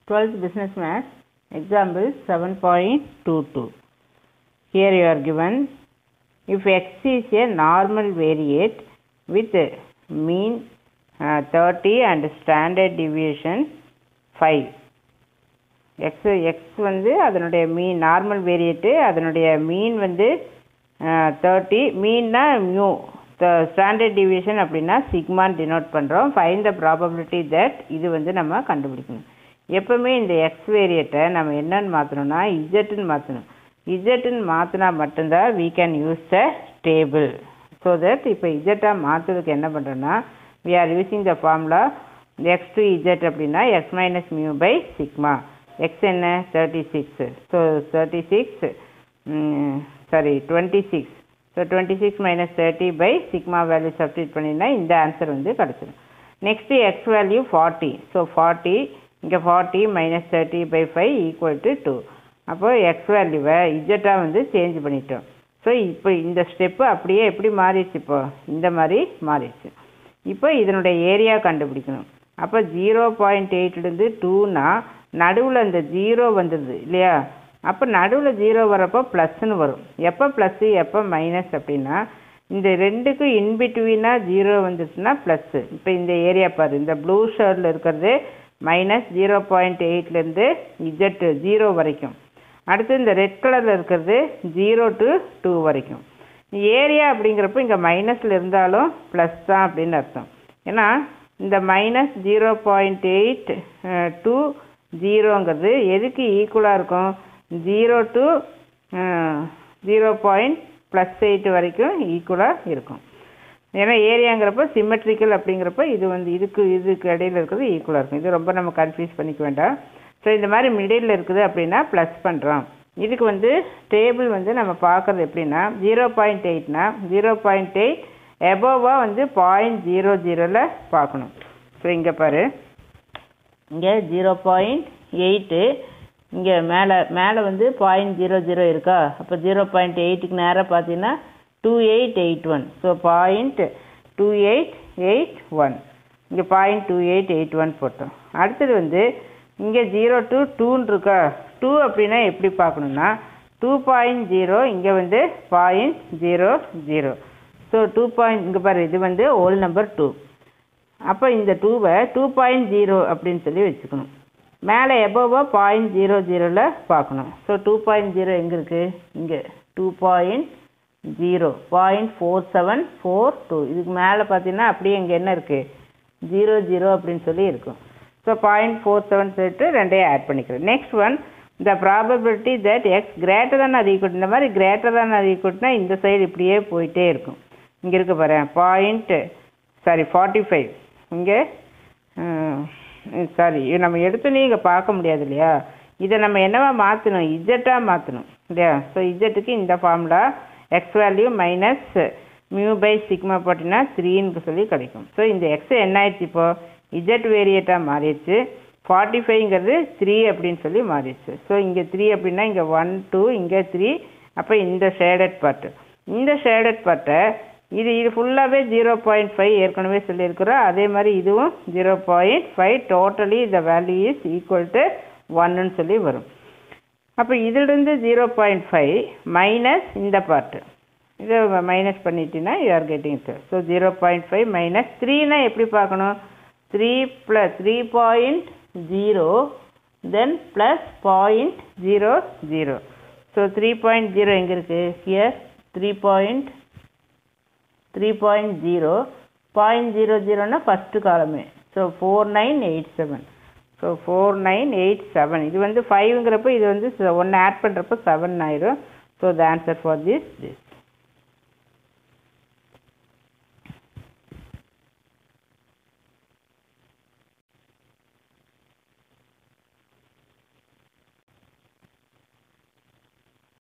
12th business math example 7.22 here you are given if x is a normal variate with mean uh, 30 and standard deviation 5 X X வந்து அதனுடைய mean normal variate அதனுடைய mean வந்து thirty மீன்னா mu standard deviation அப்படின்னா சிக்மான் denote பண்ணுறோம் fine the probability that இது வந்து நம்ம கண்டுபிடிக்கணும் எப்போவுமே இந்த எக்ஸ் வேரியேட்டை நம்ம என்னன்னு மாற்றணும்னா இஜெட்டுன்னு மாற்றணும் இஜெட்டுன்னு மாற்றினா மட்டும்தான் we can use the table so that இப்போ இஜெட்டாக மாற்றுறதுக்கு என்ன பண்ணுறோன்னா we are using the formula X to Z அப்படின்னா X minus mu by sigma X என்ன thirty six so thirty six sorry twenty six so twenty six minus thirty by sigma value substitute பண்ணினா இந்த answer வந்து கிடச்சிடும் next X value forty so forty இங்கே forty minus thirty by five equal to two அப்போ X வேல்யூவை இஜெட்டாக வந்து change பண்ணிட்டோம் ஸோ இப்போ இந்த ஸ்டெப்பு அப்படியே எப்படி மாறிடுச்சு இப்போ இந்த மாதிரி மாறிடுச்சு இப்போ இதனுடைய ஏரியா கண்டுபிடிக்கணும் அப்போ ஜீரோ பாயிண்ட் எயிட்லேருந்து டூனா நடுவில் இந்த ஜீரோ வந்துடுது இல்லையா அப்போ நடுவில் ஜீரோ வரப்போ ப்ளஸ்ன்னு வரும் எப்போ ப்ளஸ்ஸு எப்போ மைனஸ் அப்படின்னா இந்த ரெண்டுக்கும் இன்பிட்வீனாக ஜீரோ வந்துச்சுன்னா ப்ளஸ்ஸு இப்போ இந்த ஏரியா பாரு இந்த ப்ளூ ஷர்ட்டில் இருக்கிறது மைனஸ் ஜீரோ பாயிண்ட் எயிட்லேருந்து இஜெட்டு ஜீரோ வரைக்கும் அடுத்து இந்த ரெட் கலரில் இருக்கிறது ஜீரோ டு டூ வரைக்கும் ஏரியா அப்படிங்கிறப்ப இங்கே மைனஸில் இருந்தாலும் ப்ளஸ் தான் அப்படின்னு அர்த்தம் ஏன்னா இந்த minus zero point eight two ஜீரோங்கிறது எதுக்கு ஈக்குவலாக இருக்கும் zero to zero point plus eight வரைக்கும் ஈக்குவலாக இருக்கும் ஏன்னா ஏரியாங்கிறப்ப சிமெட்ரிக்கல் அப்படிங்கிறப்ப இது வந்து இதுக்கு இதுக்கு இடையில இருக்கிறது ஈக்குவலாக இருக்கும் இது ரொம்ப நம்ம கன்ஃபியூஸ் பண்ணிக்க வேண்டாம் ஸோ இந்த மாதிரி மிடில் இருக்குது அப்படின்னா ப்ளஸ் பண்ணுறோம் இதுக்கு வந்து டேபிள் வந்து நம்ம பார்க்குறது எப்படின்னா ஜீரோ பாயிண்ட் எயிட்னா ஜீரோ பாயிண்ட் எயிட் எபோவாக வந்து பாயிண்ட் ஜீரோ ஜீரோவில் பார்க்கணும் ஸோ இங்கே பாரு இங்கே ஜீரோ பாயிண்ட் எயிட்டு இங்கே மேலே மேலே வந்து பாயிண்ட் ஜீரோ ஜீரோ இருக்கா அப்போ ஜீரோ பாயிண்ட் எயிட்டுக்கு நேராக பார்த்தீங்கன்னா two eight eight one so point two eight eight one இங்கே point two eight eight one போட்டோம் அடுத்தது வந்து இங்கே ஜீரோ டு டூன்னு இருக்கா டூ அப்படின்னா எப்படி பார்க்கணுன்னா டூ பாயிண்ட் ஜீரோ இங்கே வந்து point zero zero so two point இங்கே பாரு இது வந்து ஓல் நம்பர் டூ அப்போ இந்த டூவை டூ பாயிண்ட் ஜீரோ அப்படின்னு சொல்லி வச்சுக்கணும் மேலே எபோவாக பாயிண்ட் ஜீரோ ஜீரோவில் பார்க்கணும் ஸோ டூ பாயிண்ட் ஜீரோ எங்கே இருக்குது இங்கே two point zero point four seven four two இதுக்கு மேலே பார்த்தீங்கன்னா அப்படியே இங்கே என்ன இருக்குது ஜீரோ ஜீரோ அப்படின்னு சொல்லி இருக்கும் ஸோ பாயிண்ட் ஃபோர் செவன் சொல்லிட்டு ரெண்டையும் ஆட் பண்ணிக்கிறேன் next one the probability that X greater than அது ஈக்குவல் இந்த மாதிரி கிரேட்டர் தான் அது ஈக்குவல்னா இந்த சைடு இப்படியே போயிட்டே இருக்கும் இங்கே இருக்க பாரு பாயிண்ட் சாரி ஃபார்ட்டி ஃபைவ் இங்கே சாரி நம்ம எடுத்தோன்னே இங்கே பார்க்க முடியாது இல்லையா இதை நம்ம என்னவா மாற்றணும் இஜெட்டாக மாற்றணும் இல்லையா ஸோ இஜெட்டுக்கு இந்த formula X value minus mu by sigma போட்டிங்கன்னா த்ரீன்னு சொல்லி கிடைக்கும் ஸோ இந்த எக்ஸ் என்ன ஆயிடுச்சு இப்போது இஜெட் வேரியேட்டாக மாறிடுச்சு ஃபார்ட்டி ஃபைவ்ங்கிறது த்ரீ அப்படின்னு சொல்லி மாறிடுச்சு ஸோ இங்கே த்ரீ அப்படின்னா இங்கே ஒன் டூ இங்கே த்ரீ அப்போ இந்த ஷேடட் பார்ட்டு இந்த ஷேடட் பார்ட்டை இது இது ஃபுல்லாகவே ஜீரோ பாயிண்ட் ஃபைவ் ஏற்கனவே சொல்லியிருக்கிறோம் அதே மாதிரி இதுவும் zero point five totally the value is equal to ஒன்னுன்னு சொல்லி வரும் அப்போ இதிலிருந்து ஜீரோ பாயிண்ட் ஃபைவ் மைனஸ் இந்த பார்ட்டு இதை மைனஸ் பண்ணிட்டீங்கன்னா you are getting sir so zero point five minus த்ரீனா எப்படி பார்க்கணும் three plus three point zero then plus point zero zero so three point zero எங்கே இருக்குது here three point three point zero point zero ஜீரோனா first காலமே so four nine eight seven so four nine eight seven இது வந்து ஃபைவ்ங்கிறப்ப இது வந்து ஒன்று add பண்ணுறப்போ செவன் ஆயிரும் so the answer for this this